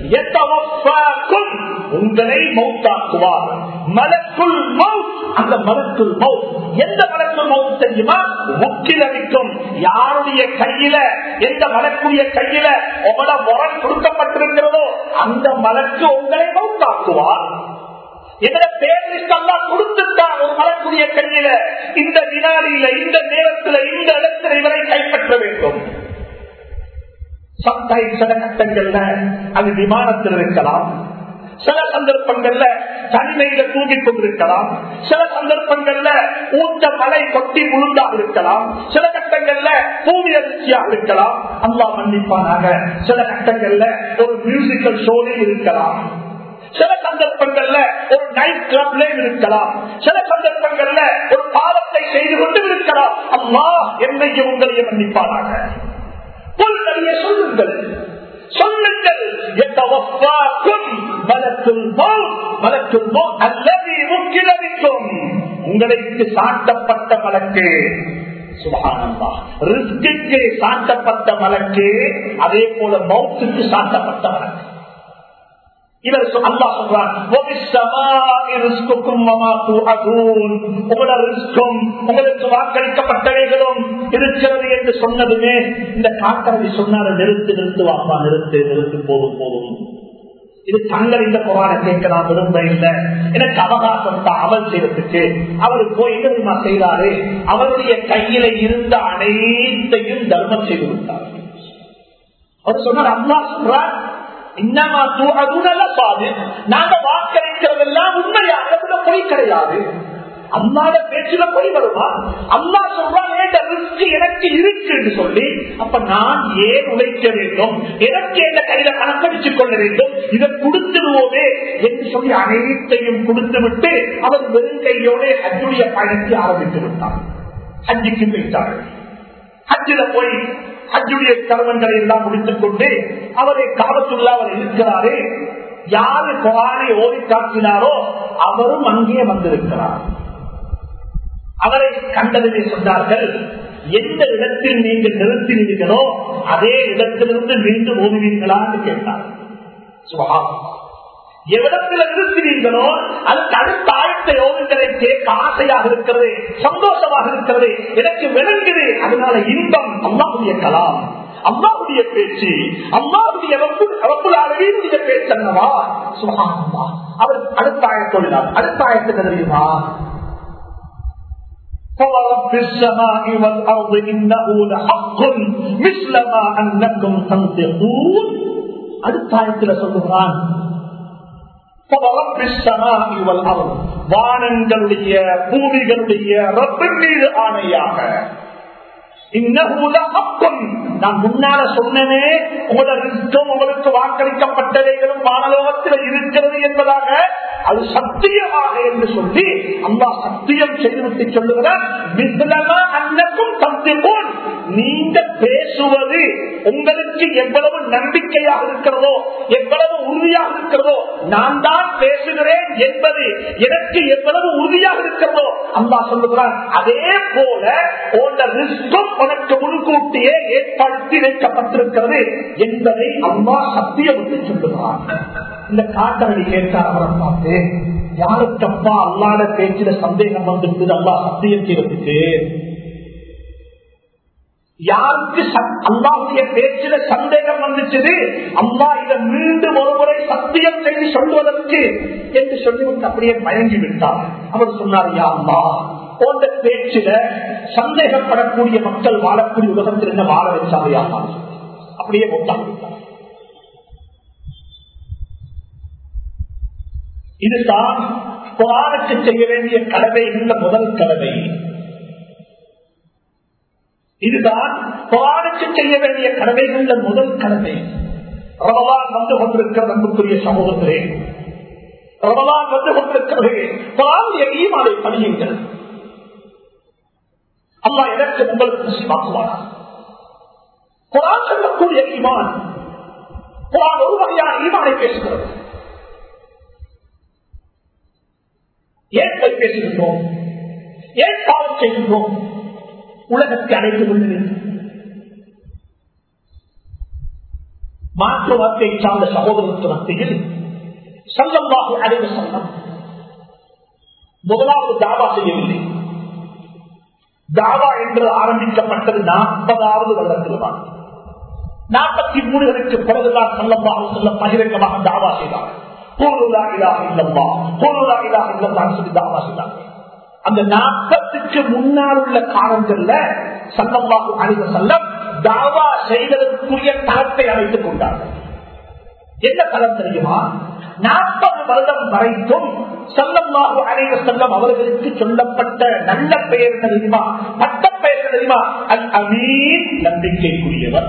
உங்களை மௌத்தாக்குவார் மலக்குள் மவுத் அந்த மலக்குள் மவுத் எந்த மலக்குள் மவுத் தெரியுமா முக்கில் அடிக்கும் யாருடைய கையில எந்த மலக்குரிய கையில உங்களோட முரண் கொடுக்கப்பட்டிருக்கிறதோ அந்த மலக்கு உங்களை மௌத்தாக்குவார் எங்களை பேரிஸ்டெல்லாம் கொடுத்துட்டான் ஒரு மலக்குரிய கையில இந்த வினாடியில இந்த நேரத்தில் இந்த இடத்துல இவரை கைப்பற்ற வேண்டும் சம்டைம் சில கட்டங்கள்ல அது விமானத்தில் இருக்கலாம் சில சந்தர்ப்பங்கள்ல தனிமையில தூங்கிக் கொண்டிருக்கலாம் சில சந்தர்ப்பங்கள்ல ஊட்ட மழை கொட்டி முழுந்தாக இருக்கலாம் சில கட்டங்கள்ல பூமி அதிர்ச்சியாக இருக்கலாம் அல்லா மன்னிப்பானாக சில கட்டங்கள்ல ஒரு மியூசிக்கல் ஷோவில் இருக்கலாம் சில சந்தர்ப்பங்கள்ல ஒரு நைட் கிளப்ல இருக்கலாம் சில சந்தர்ப்பங்கள்ல ஒரு பாவத்தை செய்து கொண்டு இருக்கலாம் அம்மா என்னையும் உங்களையும் மன்னிப்பானாக புல்நடிய சொல்லுங்கள் சொல்லுங்கள் உங்களுக்கு சாட்டப்பட்ட வழக்கு ரிஸ்க்கு சாட்டப்பட்ட வழக்கு அதே போல மௌத்துக்கு சாட்டப்பட்ட வழக்கு இவர் அல்லா சொல்றான் உங்களுக்கு வாக்களிக்கப்பட்டவைகளும் இருக்கிறது என்று சொன்னதுமே இந்த காக்கரவி சொன்னார நிறுத்து நிறுத்து வாப்பா நிறுத்து நிறுத்து போதும் போதும் இது தங்கள் இந்த குரான கேட்க நான் விரும்ப இல்லை எனக்கு அவகாசம் தான் அமல் செய்யறதுக்கு அவர் போய் என்ன செய்தாரு அவருடைய கையில இருந்த அனைத்தையும் தர்மம் செய்து விட்டார் அவர் சொன்னார் அல்லா சொல்றார் நாங்க வாக்களிக்கிறதெல்லாம் உண்மையாக பொய் கிடையாது அல்லாத பேச்சுல போய் வருமா அல்லா சொல்றான் எனக்கு இருக்கு என்று சொல்லி அப்ப நான் ஏன் உழைக்க வேண்டும் எனக்கு எந்த கையில கணக்கடிச்சுக் கொள்ள வேண்டும் இதை கொடுத்துடுவோமே என்று சொல்லி அனைத்தையும் கொடுத்து விட்டு அவர் வெறும் கையோட அஜுடைய பயணத்தை ஆரம்பித்து விட்டார் அஜிக்கு போயிட்டார்கள் ஹஜ்ஜில போய் ஹஜ்ஜுடைய கர்மங்களை எல்லாம் முடித்துக் கொண்டு அவரை காலத்துள்ள அவர் இருக்கிறாரு யாரு குரானை ஓடி காட்டினாரோ அவரும் அங்கே வந்திருக்கிறார் அவரை கண்டதிலே சொன்னார்கள் எந்த இடத்தில் நீங்கள் நிறுத்தினீர்களோ அதே இடத்திலிருந்து மீண்டும் ஓடுவீர்களான்னு கேட்டார் சுகாதாரம் எவ்விடத்தில் நிறுத்தினீர்களோ அதுக்கு அடுத்த ஆயத்தை ஓதுங்களை கேட்க ஆசையாக இருக்கிறது சந்தோஷமாக இருக்கிறது எனக்கு விளங்குது அதனால இன்பம் அம்மாவுடைய கலாம் அம்மாவுடைய பேச்சு அம்மாவுடைய அளவீனுடைய பேச்சு அல்லவா சுகாமா அவர் அடுத்த ஆயத்தோடினார் அடுத்த ஆயத்துக்கு தெரியுமா فورب السماء والأرض إنه لحق مثل ما أنكم تنطقون அடுத்த ஆயத்தில் சொல்லுகிறான் வானங்களுடைய பூமிகளுடைய ரப்பின் மீது ஆணையாக நான் முன்னால சொன்னனே உங்களோட ரிஸ்கம் உங்களுக்கு வாக்களிக்கப்பட்டவைகளும் வானலோகத்தில் இருக்கிறது என்பதாக அது சத்தியமாக என்று சொல்லி அம்மா சத்தியம் செய்துவிட்டு சொல்லுகிறார் அன்னக்கும் சத்தியம் நீங்க பேசுவது உங்களுக்கு எவ்வளவு நம்பிக்கையாக இருக்கிறதோ எவ்வளவு உறுதியாக இருக்கிறதோ நான் தான் பேசுகிறேன் என்பது எனக்கு எவ்வளவு உறுதியாக இருக்கிறதோ அம்மா சொல்லுகிறான் அதே போல உங்க ரிஸ்கம் உனக்கு முன்கூட்டியே ஏற்படுத்தி வைக்கப்பட்டிருக்கிறது என்பதை அம்மா சத்தியம் சொல்லுகிறான் இந்த காட்டவழி கேட்டார் அவரை பார்த்து யாருக்கப்பா அல்லாத பேச்சில சந்தேகம் வந்துட்டு அல்லா சத்தியம் செய்யறதுக்கு யாருக்கு அல்லாவுடைய பேச்சில சந்தேகம் வந்துச்சு அம்மா இதை மீண்டும் ஒரு முறை சத்தியம் செய்து சொல்வதற்கு என்று சொல்லிவிட்டு அப்படியே மயங்கி விட்டார் அவர் சொன்னார் யா அம்மா போன்ற பேச்சில சந்தேகப்படக்கூடிய மக்கள் வாழக்கூடிய உலகத்தில் என்ன வாழ வச்சாரு யாமா அப்படியே போட்டாங்க இதுதான் குரானுக்கு செய்ய வேண்டிய கடமைகள் முதல் கடமை இதுதான் குரானுக்கு செய்ய வேண்டிய கடமைகள் முதல் கடமை ரமலான் வந்து கொண்டிருக்கிற அன்புக்குரிய சமூகத்திலே ரமலான் வந்து கொண்டிருக்கிறது குரானுடைய ஈமானை பதியுங்கள் அம்மா எனக்கு உங்களுக்கு நசிவாக்குவானா குரான் சொல்லக்கூடிய ஈமான் குரான் ஒரு வகையான ஈமானை பேசுகிறது ஏன் போய் பேசுகின்றோம் ஏன் பாவம் செய்கின்றோம் உலகத்தை அழைத்து கொள்கிறேன் மாற்று வார்த்தை சார்ந்த சகோதரத்து மத்தியில் சங்கமாக அடைவு சங்கம் முதலாவது தாவா செய்யவில்லை தாவா என்று ஆரம்பிக்கப்பட்டது நாற்பதாவது வருடத்தில்தான் நாற்பத்தி மூணுகளுக்கு பிறகுதான் சல்லமாக செல்ல பகிரங்கமாக தாவா செய்தார்கள் அந்த நாற்பத்துக்கு முன்னால் உள்ள காலங்கள்ல சல்லமாக அணிவ செல்லம் தாவா செய்வதற்குரிய தளத்தை அமைத்துக் கொண்டார்கள் என்ன பலம் தெரியுமா நாற்பது வருடம் வரைக்கும் செல்லமாக அனைவ செல்லம் அவர்களுக்கு சொல்லப்பட்ட நல்ல பெயர் தெரியுமா பட்ட பெயர் தெரியுமா அல் அமீன் நம்பிக்கைக்குரியவர்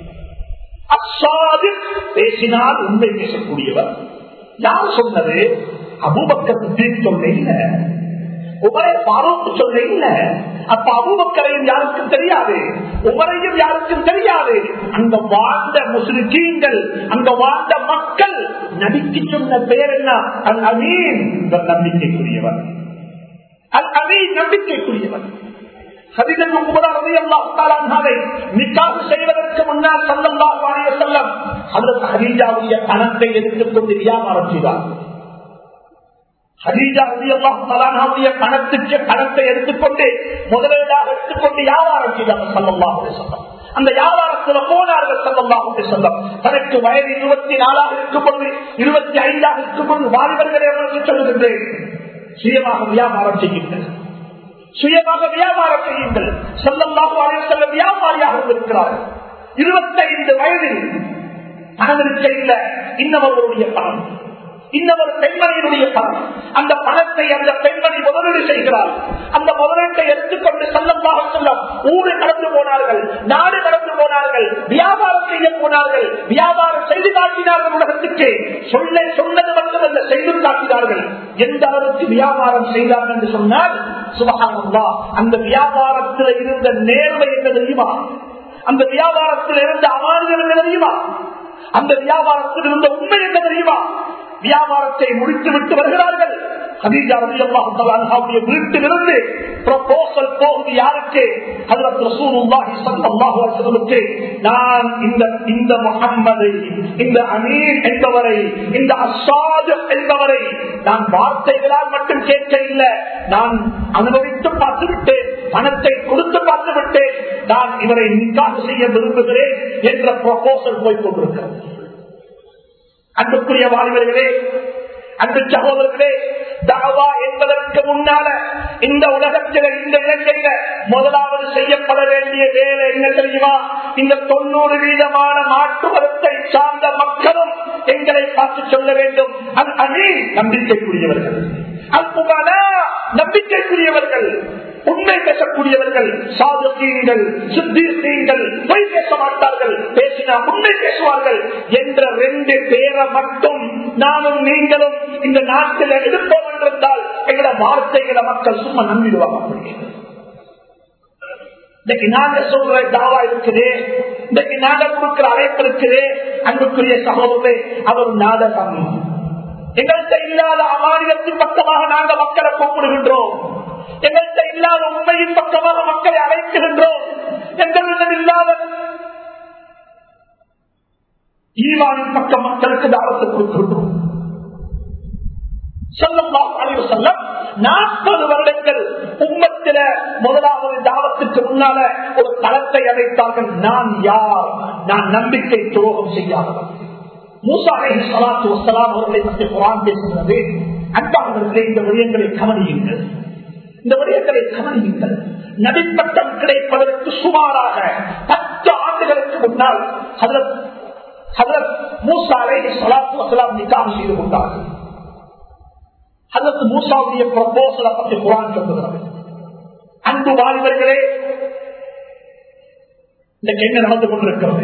அசாது பேசினால் உண்மை பேசக்கூடியவர் யார் சொன்னது அபூபக்கத்தின் சொல்ல இல்ல உமரை பாரூக்கு சொல்ல இல்ல அப்ப அபூபக்கரையும் யாருக்கும் தெரியாது உமரையும் யாருக்கும் தெரியாது அங்க வாழ்ந்த முஸ்லிம்கள் அங்க வாழ்ந்த மக்கள் நபிக்கு சொன்ன பெயர் என்ன அல் அமீன் நம்பிக்கைக்குரியவர் அல் அமீன் நம்பிக்கைக்குரியவர் செய்வதற்கு முன்னால் செல்லம் அதற்கு ஹரீஜாவுடைய பணத்தை எடுத்துக்கொண்டு வியாபாரம் செய்தார் ஹரீஜாவுடைய பணத்துக்கு பணத்தை எடுத்துக்கொண்டு முதலீடாக எடுத்துக்கொண்டு வியாபாரம் செய்தார் சல்லல்லாஹுடைய சொல்லம் அந்த வியாபாரத்தில் போனார்கள் சல்லல்லாஹுடைய சொல்லம் தனக்கு வயது இருபத்தி நாலாக இருக்கும் பொழுது இருபத்தி ஐந்தாக இருக்கும் பொழுது வாலிபர்களை அவர்களுக்கு சொல்லுகின்றேன் சுயமாக வியாபாரம் செய்கின்றனர் சுயமாக வியாபாரம் செய்யுங்கள் செல்லமாக செல்ல வியாபாரியாக இருக்கிறார்கள் இருபத்தைந்து வயதில் பணம் இல்ல இன்னவர்களுடைய பணம் இன்னொரு பெண்மணியினுடைய பணம் அந்த பணத்தை அந்த பெண்மணி முதலீடு செய்கிறார் அந்த முதலீட்டை எடுத்துக்கொண்டு செல்லமாக செல்லம் ஊரு கடந்து போனார்கள் நாடு கடந்து போனார்கள் வியாபாரம் செய்ய போனார்கள் வியாபாரம் செய்து காட்டினார்கள் உலகத்துக்கு சொல்ல சொன்னது மட்டுமல்ல செய்து காட்டினார்கள் எந்த அளவுக்கு வியாபாரம் செய்தார்கள் என்று சொன்னால் சுபகானந்தா அந்த வியாபாரத்தில் இருந்த நேர்மை என்ன தெரியுமா அந்த வியாபாரத்தில் இருந்த அமானிகள் என்ன தெரியுமா அந்த வியாபாரத்தில் இருந்த உண்மை என்ன தெரியுமா வியாபாரத்தை முடித்து விட்டு வருகிறார்கள் வீட்டிலிருந்து ப்ரொபோசல் போகுது யாருக்கு நான் இந்த இந்த முகம்மதை இந்த அமீர் என்பவரை இந்த அசாது என்பவரை நான் வார்த்தைகளால் மட்டும் கேட்க இல்லை நான் அனுபவித்து பார்த்து விட்டேன் பணத்தை கொடுத்து பார்த்து விட்டேன் நான் இவரை நிக்காக செய்ய விரும்புகிறேன் என்ற ப்ரொபோசல் போய் கொண்டிருக்கிறேன் அன்புக்குரிய வாலிபர்களே அன்பு சகோதரர்களே தாவா என்பதற்கு முன்னால இந்த உலகத்தில இந்த இலங்கையில முதலாவது செய்யப்பட வேண்டிய வேலை என்ன தெரியுமா இந்த தொண்ணூறு வீதமான மாற்று மதத்தை சார்ந்த மக்களும் எங்களை பார்த்து சொல்ல வேண்டும் அது அணி நம்பிக்கைக்குரியவர்கள் அற்புதமான நம்பிக்கைக்குரியவர்கள் உண்மை பேசக்கூடியவர்கள் சாதகீங்கள் சித்தீர்கள் பொய் பேச மாட்டார்கள் பேசினா உண்மை பேசுவார்கள் என்ற ரெண்டு பேரை மட்டும் நானும் நீங்களும் இந்த நாட்டில் எடுப்போம் என்றிருந்தால் எங்களோட வார்த்தைகளை மக்கள் சும்மா நம்பிடுவாங்க இன்னைக்கு நாங்க சொல்ற தாவா இருக்குது இன்னைக்கு நாங்க கொடுக்கிற அழைப்பு இருக்குது அன்புக்குரிய சகோதரே அவர் நாடகம் எங்கள்கிட்ட இல்லாத அமானியத்தின் பக்கமாக நாங்க மக்களை கூப்பிடுகின்றோம் எங்கள்கிட்ட இல்லாத உண்மையின் பக்கமாக மக்களை அழைக்கின்றோம் எங்களிடம் இல்லாத ஈவானின் பக்கம் மக்களுக்கு தாவத்தை கொடுக்கின்றோம் நாற்பது வருடங்கள் உம்மத்தில முதலாவது தாவத்துக்கு முன்னால ஒரு தளத்தை அழைத்தார்கள் நான் யார் நான் நம்பிக்கை துரோகம் செய்யாதவன் மூசாலை சலாத்து வசலாம் அவர்களை பற்றி குரான் பேசுகிறது அன்பாளர்களே இந்த விடயங்களை கவனியுங்கள் இந்த விடயங்களை கவனியுங்கள் நபிப்பட்டம் கிடைப்பதற்கு சுமாராக பத்து ஆண்டுகளுக்கு முன்னால் மூசாலை சலாத்து வசலாம் நிக்காம் செய்து கொண்டார்கள் அதற்கு மூசாவுடைய ப்ரப்போசலை பற்றி குரான் சொல்லுகிறது அன்பு வாலிபர்களே இன்றைக்கு என்ன நடந்து கொண்டிருக்கிறது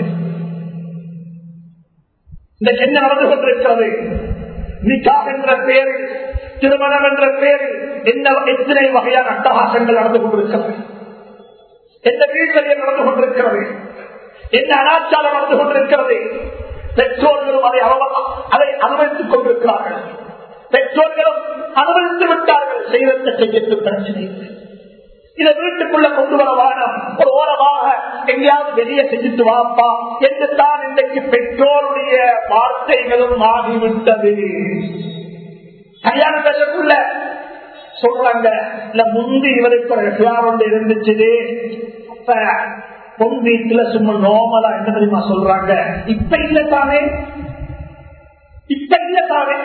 இன்றைக்கு என்ன நடந்து கொண்டிருக்கிறது நிக்கா என்ற பெயரில் திருமணம் என்ற பெயரில் என்ன எத்தனை வகையான அட்டகாசங்கள் நடந்து கொண்டிருக்கிறது எந்த வீழ்களில் நடந்து கொண்டிருக்கிறது என்ன அனாச்சாரம் நடந்து கொண்டிருக்கிறது பெற்றோர்களும் அதை அதை அனுமதித்துக் கொண்டிருக்கிறார்கள் பெற்றோர்களும் அனுமதித்து விட்டார்கள் செய்வதற்கு செய்யத்து பிரச்சனை இதை வீட்டுக்குள்ள கொண்டு வர வாரம் ஒரு ஓரமாக எங்கேயாவது வெளியே செஞ்சுட்டு வாப்பா என்று தான் இன்றைக்கு பெற்றோருடைய வார்த்தைகளும் ஆகிவிட்டது கல்யாணம் பேசக்குள்ள சொல்றாங்க இல்ல முந்தி இவருக்கு ஒரு எஃப்ஆர் ஒன்று இருந்துச்சு அப்ப பொன் வீட்டுல சும்மா நோமலா என்ன தெரியுமா சொல்றாங்க இப்ப இல்ல தானே இப்ப இல்ல தானே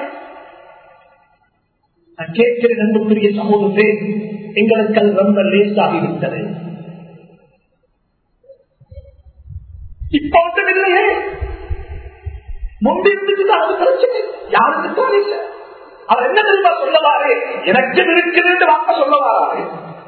நான் கேட்கிறேன் அன்புக்குரிய சமூகத்தை எங்களுக்கு அது ரொம்ப லேசாகிவிட்டது இப்ப ஒன்றும் இல்லையே முன்பிருந்துட்டு அது பிரச்சனை யாருக்கு தான் இல்லை அவர் என்ன தெரியுமா சொல்லவாரு எனக்கு இருக்குது வாக்க சொல்லவாரு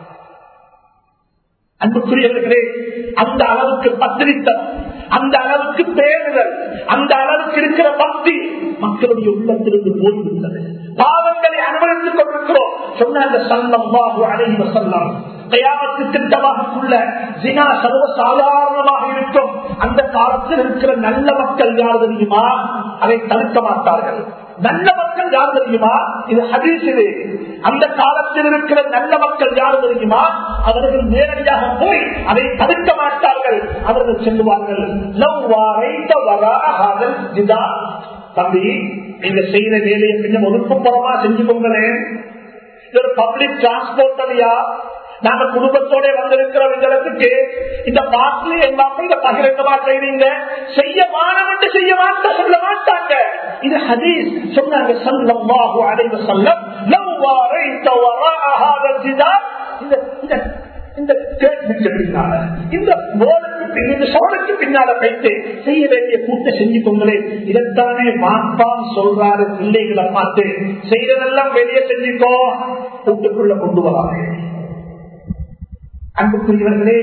அன்புக்குரியவர்களே அந்த அளவுக்கு பத்திரித்தம் அந்த அளவுக்கு பேருதல் அந்த அளவுக்கு இருக்கிற பக்தி மக்களுடைய உள்ளத்திலிருந்து போய்விட்டது பாவங்களை அனுபவித்துக் கொண்டிருக்கிறோம் சொன்னாங்க சல்லம்மாஹு அலைஹி வஸல்லம் கயாமத்து திட்டமாகக்குள்ள ஜினா சர்வ சாதாரணமாக இருக்கும் அந்த காலத்தில் இருக்கிற நல்ல மக்கள் யார் தெரியுமா அதை தடுக்க மாட்டார்கள் நல்ல மக்கள் யார் தெரியுமா இது ஹதீஸ் இது அந்த காலத்தில் இருக்கிற நல்ல மக்கள் யார் தெரியுமா அவர்கள் நேரடியாக போய் அதை தடுக்க மாட்டார்கள் அவர்கள் சொல்லுவார்கள் "லவ் வாரைத்த வராஹாதல் ஜிதா." தம்பி நீங்க செய்யற வேலையை கொஞ்சம் ஒதுக்குப்புறமா செஞ்சுக்கோங்களேன் இது ஒரு பப்ளிக் டிரான்ஸ்போர்ட்லையா நாங்க குடும்பத்தோட வந்திருக்கிறோம் இந்த இடத்துக்கு இந்த பாட்டில் எல்லாமே இந்த பகிரங்கமா செய்வீங்க செய்ய மானம் என்று செய்ய மாட்ட சொல்ல மாட்டாங்க இது ஹதீஸ் சொன்னாங்க சல்லல்லாஹு அலைஹி வஸல்லம் லவ் வாரைத வராஅ ஹாதல் ஜிதார் இந்த இந்த இந்த கேள்விக்கு பின்னால இந்த போலுக்கு பின் இந்த சோழக்கு பின்னால வைத்து செய்ய வேண்டிய கூட்ட செஞ்சுக்கோங்களே இதைத்தானே மாப்பான் சொல்றாரு பிள்ளைகளை பார்த்து செய்யறதெல்லாம் வெளியே செஞ்சுக்கோ கூட்டுக்குள்ள கொண்டு வராங்க அன்புக்குரியவர்களே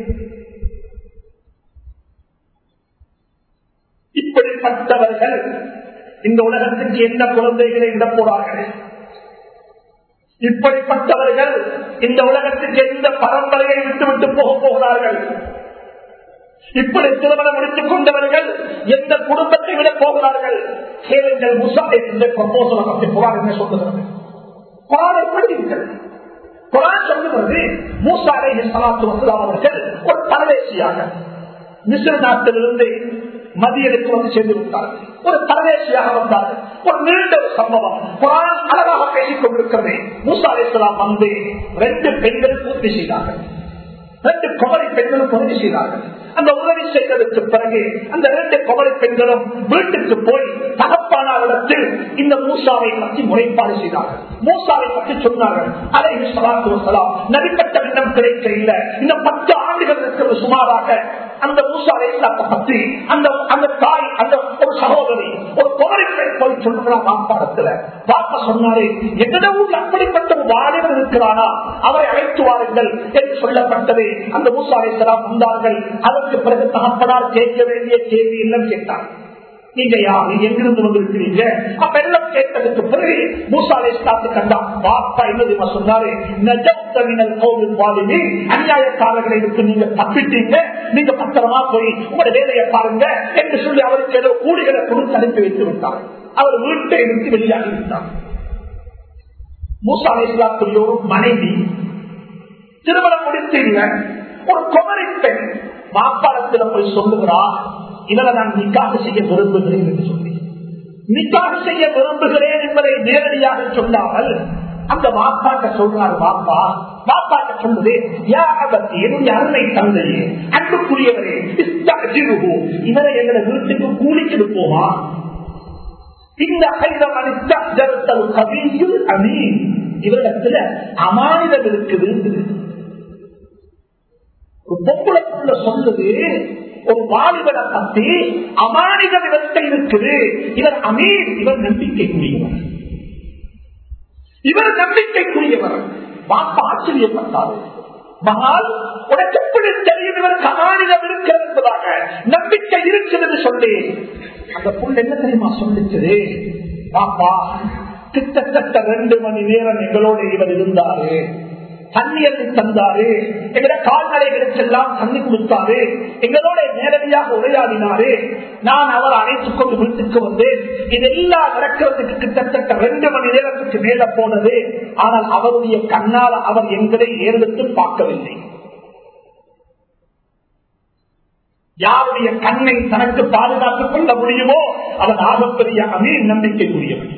இப்படிப்பட்டவர்கள் இந்த உலகத்துக்கு என்ன குழந்தைகளை விட போறார்கள் இப்படிப்பட்டவர்கள் இந்த உலகத்துக்கு எந்த பரம்பரையை விட்டு விட்டு போக போகிறார்கள் இப்படி திருமணம் முடித்துக் கொண்டவர்கள் எந்த குடும்பத்தை விட போகிறார்கள் கேளுங்கள் முசா என்ற ப்ரப்போசலை பற்றி புகார் என்ன சொல்லுகிறது குரான் எப்படி இருக்கிறது குரான் சொல்லுவது மூசா அலை சலாத்து வசலாம் அவர்கள் ஒரு பரதேசியாக மிஸ்ர நாட்டிலிருந்து மதியனுக்கு வந்து சேர்ந்து விட்டார்கள் ஒரு பரதேசியாக வந்தார்கள் ஒரு நீண்ட ஒரு சம்பவம் குரான் அழகாக பேசிக் கொண்டிருக்கிறதே மூசா அலை வந்து ரெண்டு பெண்கள் பூர்த்தி செய்தார்கள் ரெண்டு குமரி பெண்களும் உதவி செய்தார்கள் அந்த உதவி செய்ததற்கு பிறகு அந்த ரெண்டு குமரி பெண்களும் வீட்டுக்கு போய் தகப்பானாரிடத்தில் இந்த மூசாவை பற்றி முறைப்பாடு செய்தார்கள் மூசாவை பற்றி சொன்னார்கள் அதை நடிப்பட்ட விண்ணம் கிடைக்க இல்லை இந்த பத்து ஆண்டுகள் இருக்கிறது சுமாராக அந்த மூசா அலையாத்தை பற்றி அந்த அந்த தாய் அந்த ஒரு சகோதரி ஒரு குமரி பெண் போய் சொல்றான் வாப்பாடத்துல பாப்பா சொன்னாரு எங்கட ஊர்ல அப்படிப்பட்ட ஒரு வாலிபர் இருக்கிறானா அவரை அழைத்து வாருங்கள் என்று சொல்லப்பட்டது அந்த மூசா அலைசலாம் வந்தார்கள் அதற்கு பிறகு தகப்பனார் கேட்க வேண்டிய கேள்வி இல்லம் கேட்டார் நீங்க யாரு எங்கிருந்து வந்திருக்கிறீங்க அப்ப எல்லாம் கேட்டதுக்கு பிறகு மூசாலை ஸ்டாத்து கண்டா பாப்பா என்ன சொன்னாரு நஜத்தவினல் கோவில் வாலினி அநியாயக்காரர்களை விட்டு நீங்க தப்பிட்டீங்க நீங்க பத்திரமா போய் உங்களோட வேலையை பாருங்க என்று சொல்லி அவருக்கு ஏதோ கூலிகளை கொடுத்து அனுப்பி வைத்து விட்டார் அவர் வீட்டை விட்டு வெளியாகி விட்டார் மூசாலை இஸ்லாத்துடைய ஒரு மனைவி திருமணம் முடித்தீங்க ஒரு குமரி பெண் வாப்பாளத்துல போய் சொல்லுகிறா இவரை நான் நிக்காக செய்ய விரும்புகிறேன் என்று சொல்லி நிக்காக செய்ய விரும்புகிறேன் என்பதை நேரடியாக சொல்லாமல் அந்த வாப்பாட்ட சொல்றாரு வாப்பா வாப்பாட்ட சொல்லுது யாபத்தி என்னுடைய அருமை தந்தையே அன்புக்குரியவரே இஸ்தஜிருஹு. இவரை எங்களை வீட்டுக்கு கூலிக்கு போமா இந்த அமீன் இவரிடத்துல அமானிதம் இருக்குது ஒரு பொம்பளைக்குள்ள சொல்லுது ஒரு வாலிபனை பத்தி அமானித விதத்தை இருக்குது இவர் அமீர் இவர் நம்பிக்கைக்குரியவர் இவர் நம்பிக்கைக்குரியவர் பாப்பா ஆச்சரியப்பட்டார் மகால் உனக்கு எப்படி தெரியும் இவருக்கு அமானிதம் இருக்கிறது என்பதாக நம்பிக்கை இருக்கிறது சொல்லி அந்த புல் என்ன தெரியுமா சொல்லிச்சது பாப்பா கிட்டத்தட்ட ரெண்டு மணி நேரம் எங்களோட இவர் இருந்தாரு தண்ணீரை தந்தாரு எங்கட கால்நடைகளுக்கு எல்லாம் தண்ணி கொடுத்தாரு எங்களோட நேரடியாக உரையாடினாரு நான் அவர் அழைத்துக் கொண்டு வீட்டுக்கு வந்தேன் இதெல்லாம் நடக்கிறதுக்கு கிட்டத்தட்ட ரெண்டு மணி நேரத்துக்கு மேல போனது ஆனால் அவருடைய கண்ணால் அவர் எங்களை ஏறெடுத்து பார்க்கவில்லை யாருடைய கண்ணை தனக்கு பாதுகாத்துக் கொள்ள முடியுமோ அவன் ஆகப்பெரிய அமீர் நம்பிக்கைக்குரியவன்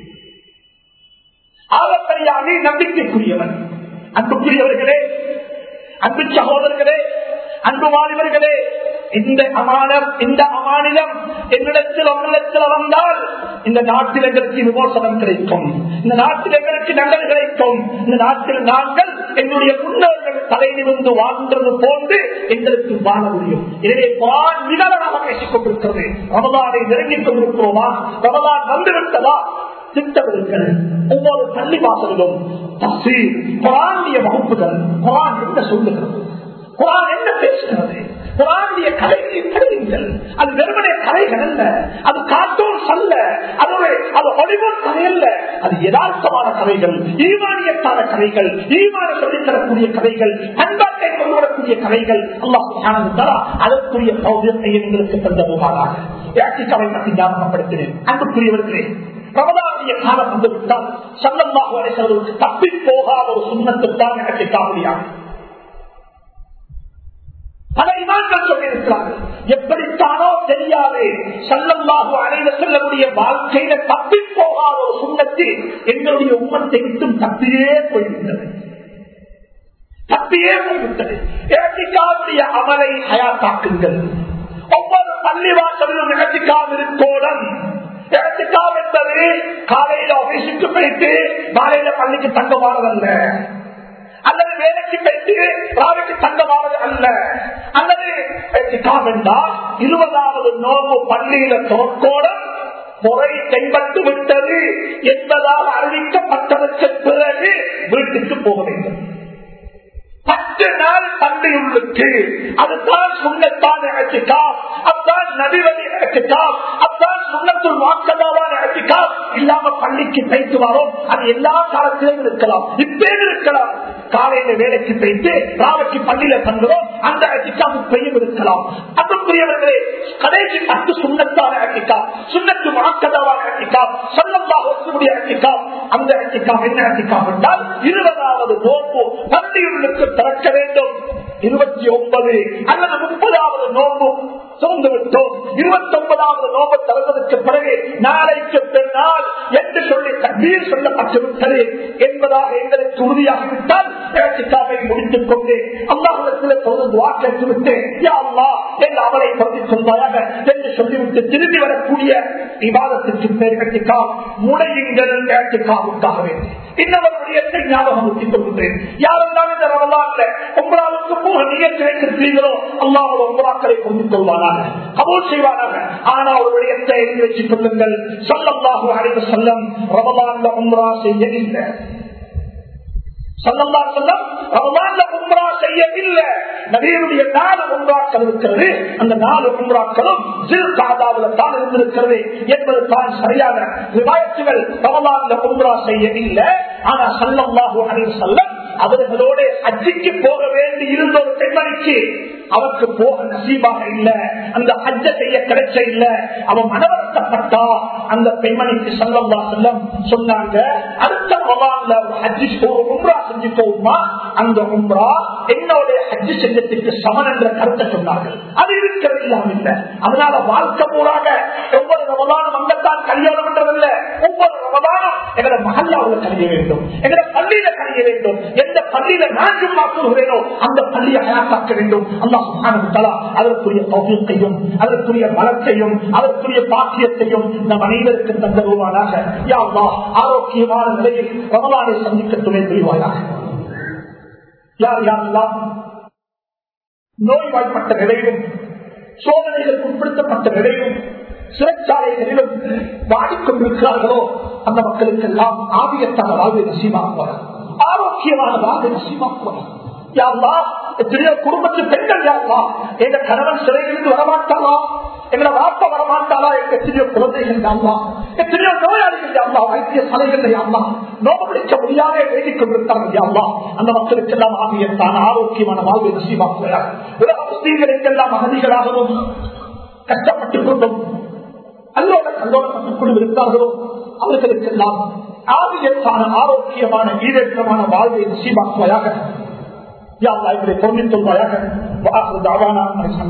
ஆகப்பெரிய அமீர் நம்பிக்கைக்குரியவன் அன்புக்குரியவர்களே அன்பு சகோதரர்களே அன்பு மாணவர்களே இந்த அமானம் இந்த அமானிலம் என்னிடத்தில் உங்களிடத்தில் வந்தால் இந்த நாட்டில் எங்களுக்கு விமோசனம் கிடைக்கும் இந்த நாட்டில் எங்களுக்கு நல்லது கிடைக்கும் இந்த நாட்டில் நாங்கள் எங்களுடைய முன்னோர்கள் தலை நிமிர்ந்து வாழ்ந்தது போன்று எங்களுக்கு வாழ முடியும் எனவே குரான் நிகழலாக பேசிக் கொண்டிருக்கிறது ரமதானை நெருங்கிக் கொண்டிருக்கிறோமா ரமதான் வந்துவிட்டதா திட்டமிடுங்கள் ஒவ்வொரு பள்ளி வாசலிலும் தசீர் குரானிய வகுப்புகள் குரான் என்ன சொல்லுகிறது குரான் என்ன பேசுகிறது குரானிய கலைகளை படியுங்கள் அது வெறுமனே கலைகள் அல்ல அது கார்ட்டூன்ஸ் அல்ல அது ஒரு அது ஹாலிவுட் கதை அல்ல அது யதார்த்தமான கதைகள் ஈமானியத்தான கதைகள் ஈமான சொல்லித் தரக்கூடிய கதைகள் பண்பாட்டை கொண்டு வரக்கூடிய கதைகள் அல்லாஹ் அதற்குரிய பௌதியத்தை எங்களுக்கு தந்ததுமாறாக யாத்திக்காவை பற்றி ஞாபகப்படுத்தினேன் அன்புக்குரியவர்களே ரமதானிய காலம் வந்துவிட்டால் சல்லமாக வரைசவர்களுக்கு தப்பி போகாத ஒரு சுண்ணத்துத்தான் எனக்கு முடியாது பல இமான்கள் சொல்லியிருக்கிறார்கள் எப்படித்தானோ தெரியாது சல்லல்லாஹு அனைவ செல்லக்கூடிய வாழ்க்கையில தப்பி போகாத ஒரு சுண்ணத்தில் எங்களுடைய உம்மத்தை விட்டும் தப்பியே போய்விட்டது தப்பியே போய்விட்டது இறத்திக்காவுடைய அமலை ஹயாத்தாக்குங்கள் ஒவ்வொரு பள்ளி வாசலிலும் இறத்திக்காவு இருக்கோடன் இறத்திக்காவு என்பது காலையில ஆபீஸுக்கு போயிட்டு காலையில பள்ளிக்கு தங்கமானதல்ல அல்லது வேலைக்கு போயிட்டு ராவிக்கு தங்கமானது அல்ல அல்லது என்றால் இருபதாவது நோம்பு பள்ளியில தோற்கோடம் முறை தென்பட்டு விட்டது என்பதாக அறிவிக்கப்பட்டதற்கு பிறகு வீட்டுக்கு போக வேண்டும் பத்து நாள் பள்ளியுள்ளுக்கு அதுதான் சுண்ணத்தான் இறச்சிக்கா அதுதான் நபிவழி இறச்சிக்கா அதுதான் சுண்ணத்துள் வாக்கதாவான் இறச்சிக்கா இல்லாம பள்ளிக்கு போயிட்டு வரோம் அது எல்லா காலத்திலும் இருக்கலாம் இப்பே இருக்கலாம் காலையில வேலைக்கு போயிட்டு ராவைக்கு பள்ளியில தங்குறோம் அந்த இறச்சிக்காவு பெய்யும் இருக்கலாம் அன்புக்குரியவர்களே கடைசி பத்து சுண்ணத்தான இறச்சிக்கா சுண்ணத்து வாக்கதாவான இறச்சிக்கா சொல்லமாக ஒத்துமுடிய இறச்சிக்கா அந்த இறச்சிக்கா என்ன இறச்சிக்கா என்றால் இருபதாவது நோக்கு பள்ளியுள்ளுக்கு திறக்க வேண்டும் இருபத்தி ஒன்பது அல்லது முப்பதாவது நோம்பு திறந்து விட்டோம் இருபத்தி ஒன்பதாவது நோம்பு திறந்ததற்கு பிறகு நாளைக்கு பின்னால் என்று சொல்லி தண்ணீர் சொல்லப்பட்டுவிட்டது என்பதாக எங்களுக்கு உறுதியாகிவிட்டால் பேச்சுக்காவை முடித்துக் கொண்டு அல்லாஹிடத்தில் தொடர்ந்து வாக்கெடுத்து விட்டு யா அல்லா என்று அவளை படுத்திக் கொள்வாயாக என்று சொல்லிவிட்டு திரும்பி வரக்கூடிய விவாதத்திற்கு பேர் கட்டிக்கா முனையுங்கள் பேச்சுக்காவுக்காக வேண்டும் இன்னொரு விடயத்தை ஞாபகம் ஊட்டிக் கொள்கின்றேன் யாரெல்லாம் இந்த ரமலான்ல உங்களாவுக்கு போக நிகழ்ச்சி வைத்திருக்கிறீர்களோ அல்லாவோட உங்களாக்களை கொண்டு கொள்வானாக கபூல் செய்வானாக ஆனா ஒரு விடயத்தை எழுதி வச்சுக் கொள்ளுங்கள் சொல்லல்லாஹு அழைத்து செல்லம் ரமலான்ல உம்ரா செய்ய இல்லை சொல்லல்லா சொல்லம் ரமலான்ல உம்ரா செய்யவில்லை நபியனுடைய நாலு உம்ராக்கள் இருக்கிறது அந்த நாலு உம்ராக்களும் ஜில் காதாவில் தான் இருந்திருக்கிறது என்பது தான் சரியான விவாயத்துகள் ரமலான்ல உம்ரா செய்யவில்லை ஆனா சல்லல்லாஹு அலைஹி வஸல்லம் அவர்களோட அஜிக்கு போக வேண்டி இருந்த ஒரு பெண்மணிக்கு அவருக்கு போக நசீபாக இல்ல அந்த ஹஜ்ஜ செய்ய கிடைச்ச இல்ல அவன் மனவர்த்தப்பட்டா அந்த பெண்மணிக்கு சல்லல்லா செல்லம் சொன்னாங்க அடுத்த ரமலான்ல ஹஜ்ஜி ஒரு உம்ரா செஞ்சு போகுமா அந்த உம்ரா என்னுடைய ஹஜ்ஜி செஞ்சத்திற்கு சமன் என்ற கருத்தை சொன்னார்கள் அது இருக்கிறது இல்லாம இல்ல அதனால வாழ்க்கை பூராக ஒவ்வொரு ரமதானும் அங்கத்தான் கல்யாணம் என்றதில்ல ஒவ்வொரு ரமதானும் எங்களை மகல்லாவில் கழிய வேண்டும் எங்களை பள்ளியில கழிய வேண்டும் எந்த பள்ளியில நான் சும்மா சொல்கிறேனோ அந்த பள்ளியை அயாத்தாக்க வேண்டும் அல்லா சுகானா அதற்குரிய பௌரியத்தையும் அதற்குரிய பலத்தையும் அதற்குரிய பாக்கியத்தையும் நம் அனைவருக்கு தந்தருவானாக யாவா ஆரோக்கியமான நிலையில் ரமலானை சந்திக்க துணை புரிவாயாக யார் யாரெல்லாம் நோய்வாய்ப்பட்ட நிலையிலும் சோதனைகளுக்கு உட்படுத்தப்பட்ட நிலையிலும் சிறைச்சாலைகளிலும் வாடிக்கொண்டிருக்கிறார்களோ அந்த மக்களுக்கு எல்லாம் ஆவியத்தான வாழ்வை நசீமாக்குவார் ஆரோக்கியமான வாழ்வை நசீமாக்குவார் யாருலா எத்தனையோ குடும்பத்து பெண்கள் யாருலா எங்க கணவன் சிறையிலிருந்து வரமாட்டாளா எங்களை வாப்ப வரமாட்டாளா எங்க எத்தனையோ குழந்தைகள் யாருலா எத்தனையோ நோயாளிகள் யாருலா வைத்திய சாலைகள் யாருலா நோக்க பிடிக்க முடியாத எழுதி கொண்டிருக்கிறார்கள் யாருலா அந்த மக்களுக்கு எல்லாம் ஆகியத்தான ஆரோக்கியமான வாழ்வை நசீமாக்குவார் உலக முஸ்லீம்களுக்கெல்லாம் அகதிகளாகவும் கஷ்டப்பட்டுக் கொண்டும் அல்லோட கல்லோடப்பட்டுக் கொண்டு இருக்கிறார்களோ அவர்களுக்கெல்லாம் ஆதியத்தான ஆரோக்கியமான ஈரேற்றமான வாழ்வை நசீமாக்குவாயாக யா அல்லா இப்படி பொருந்திக் கொள்வாயாக